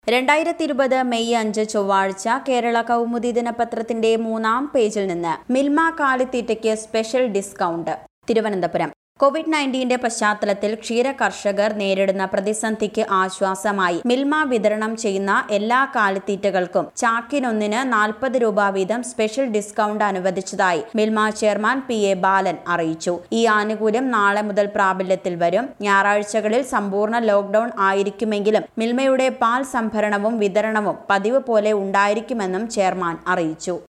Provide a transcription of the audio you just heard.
രണ്ടായിരത്തി ഇരുപത് മെയ് അഞ്ച് ചൊവ്വാഴ്ച കേരള കൗമുദി ദിനപത്രത്തിന്റെ മൂന്നാം പേജിൽ നിന്ന് മിൽമ കാലിത്തീറ്റയ്ക്ക് സ്പെഷ്യൽ ഡിസ്കൗണ്ട് തിരുവനന്തപുരം കോവിഡ് നയൻറ്റീന്റെ പശ്ചാത്തലത്തിൽ ക്ഷീര കർഷകർ നേരിടുന്ന പ്രതിസന്ധിക്ക് ആശ്വാസമായി മിൽമ വിതരണം ചെയ്യുന്ന എല്ലാ കാലിത്തീറ്റകൾക്കും ചാക്കിനൊന്നിന് നാൽപ്പത് രൂപ വീതം സ്പെഷ്യൽ ഡിസ്കൗണ്ട് അനുവദിച്ചതായി Milma chairman P A Balan അറിയിച്ചു ഈ ആനുകൂല്യം നാളെ മുതൽ പ്രാബല്യത്തിൽ വരും ഞായറാഴ്ചകളിൽ സമ്പൂർണ്ണ ലോക്ഡൌൺ ആയിരിക്കുമെങ്കിലും മിൽമയുടെ പാൽ സംഭരണവും വിതരണവും പതിവ് പോലെ ഉണ്ടായിരിക്കുമെന്നും ചെയർമാൻ അറിയിച്ചു